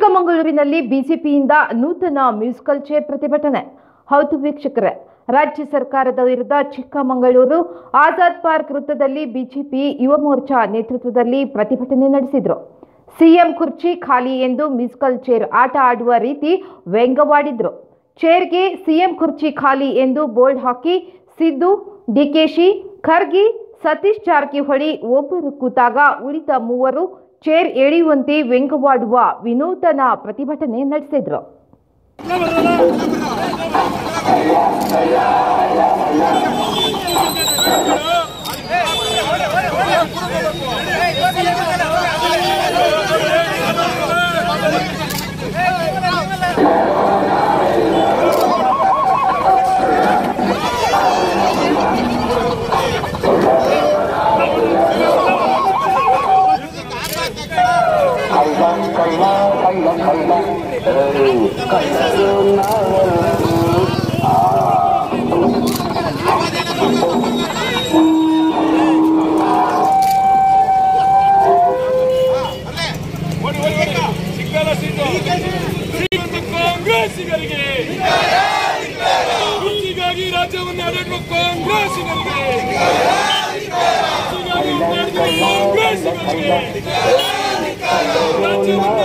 ಚಿಕ್ಕಮಗಳೂರಿನಲ್ಲಿ ಬಿಜೆಪಿಯಿಂದ ನೂತನ ಮ್ಯೂಸಿಕಲ್ ಚೇರ್ ಪ್ರತಿಭಟನೆ ಹೌದು ವೀಕ್ಷಕರೇ ರಾಜ್ಯ ಸರ್ಕಾರದ ವಿರುದ್ಧ ಚಿಕ್ಕಮಗಳೂರು ಆಜಾದ್ ಪಾರ್ಕ್ ವೃತ್ತದಲ್ಲಿ ಬಿಜೆಪಿ ಯುವ ಮೋರ್ಚಾ ನೇತೃತ್ವದಲ್ಲಿ ಪ್ರತಿಭಟನೆ ನಡೆಸಿದ್ರು ಸಿಎಂ ಕುರ್ಚಿ ಖಾಲಿ ಎಂದು ಮ್ಯೂಸಿಕಲ್ ಚೇರ್ ಆಟ ಆಡುವ ರೀತಿ ವ್ಯಂಗ್ಯವಾಡಿದ್ರು ಚೇರ್ಗೆ ಸಿಎಂ ಕುರ್ಚಿ ಖಾಲಿ ಎಂದು ಬೋರ್ಡ್ ಹಾಕಿ ಸಿದ್ದು ಡಿಕೆಶಿ ಖರ್ಗಿ ಸತೀಶ್ ಜಾರಕಿಹೊಳಿ ಒಬ್ಬರು ಕೂತಾಗ ಉಳಿದ ಮೂವರು ಚೇರ್ ಎಳೆಯುವಂತೆ ವ್ಯಂಗ್ಯವಾಡುವ ವಿನೂತನ ಪ್ರತಿಭಟನೆ ನಡೆಸಿದ್ರು ಕಳ್ಳ ಕಳ್ಳ ಕಳ್ಳ ಕಳ್ಳ ಏಯ್, ಕಳ್ಳರು ನಾವೆಲ್ಲರೂ. ಸಿಗ್ನಲ್ ಸೀಟು ಶ್ರೀಮಂತ ಕಾಂಗ್ರೆಸ್ಸಿಗರಿಗೆ ಕುರ್ಚಿಗಾಗಿ ರಾಜ್ಯವನ್ನು ಆಡಳಿಸುವ ಕಾಂಗ್ರೆಸ್ಸಿಗರಿಗೆ ಕುರ್ಚಿಗಾಗಿ ಹೋರಾಡುವ ಕಾಂಗ್ರೆಸ್ಸಿಗರಿಗೆ ರಾಜ್ಯವನ್ನು